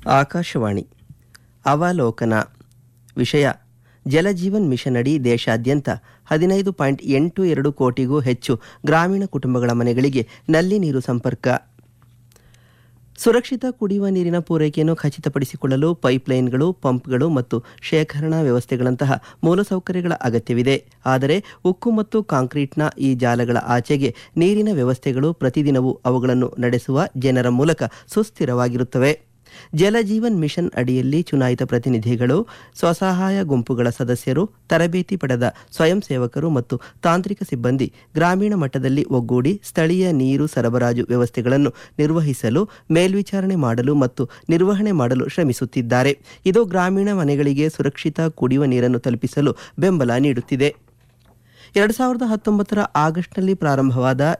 ಆಕಾಶವಾಣಿ ಅವಲೋಕನ ವಿಷಯ ಜಲಜೀವನ್ ಮಿಷನ್ ಅಡಿ ದೇಶಾದ್ಯಂತ ಹದಿನೈದು ಪಾಯಿಂಟ್ ಎಂಟು ಎರಡು ಕೋಟಿಗೂ ಹೆಚ್ಚು ಗ್ರಾಮೀಣ ಕುಟುಂಬಗಳ ಮನೆಗಳಿಗೆ ನಲ್ಲಿ ನೀರು ಸಂಪರ್ಕ ಸುರಕ್ಷಿತ ಕುಡಿಯುವ ನೀರಿನ ಪೂರೈಕೆಯನ್ನು ಖಚಿತಪಡಿಸಿಕೊಳ್ಳಲು ಪೈಪ್ಲೈನ್ಗಳು ಪಂಪ್ಗಳು ಮತ್ತು ಶೇಖರಣಾ ವ್ಯವಸ್ಥೆಗಳಂತಹ ಮೂಲಸೌಕರ್ಯಗಳ ಅಗತ್ಯವಿದೆ ಆದರೆ ಉಕ್ಕು ಮತ್ತು ಕಾಂಕ್ರೀಟ್ನ ಈ ಜಾಲಗಳ ಆಚೆಗೆ ನೀರಿನ ವ್ಯವಸ್ಥೆಗಳು ಪ್ರತಿದಿನವೂ ಅವುಗಳನ್ನು ನಡೆಸುವ ಜನರ ಮೂಲಕ ಸುಸ್ಥಿರವಾಗಿರುತ್ತವೆ ಜಲಜೀವನ್ ಮಿಷನ್ ಅಡಿಯಲ್ಲಿ ಚುನಾಯಿತ ಪ್ರತಿನಿಧಿಗಳು ಸ್ವಸಹಾಯ ಗುಂಪುಗಳ ಸದಸ್ಯರು ತರಬೇತಿ ಪಡೆದ ಸ್ವಯಂ ಸೇವಕರು ಮತ್ತು ತಾಂತ್ರಿಕ ಸಿಬ್ಬಂದಿ ಗ್ರಾಮೀಣ ಮಟ್ಟದಲ್ಲಿ ಒಗ್ಗೂಡಿ ಸ್ಥಳೀಯ ನೀರು ಸರಬರಾಜು ವ್ಯವಸ್ಥೆಗಳನ್ನು ನಿರ್ವಹಿಸಲು ಮೇಲ್ವಿಚಾರಣೆ ಮಾಡಲು ಮತ್ತು ನಿರ್ವಹಣೆ ಮಾಡಲು ಶ್ರಮಿಸುತ್ತಿದ್ದಾರೆ ಇದು ಗ್ರಾಮೀಣ ಮನೆಗಳಿಗೆ ಸುರಕ್ಷಿತ ಕುಡಿಯುವ ನೀರನ್ನು ತಲುಪಿಸಲು ಬೆಂಬಲ ನೀಡುತ್ತಿದೆ ಎರಡು ಸಾವಿರದ ಹತ್ತೊಂಬತ್ತರ ಆಗಸ್ಟ್ನಲ್ಲಿ ಪ್ರಾರಂಭವಾದ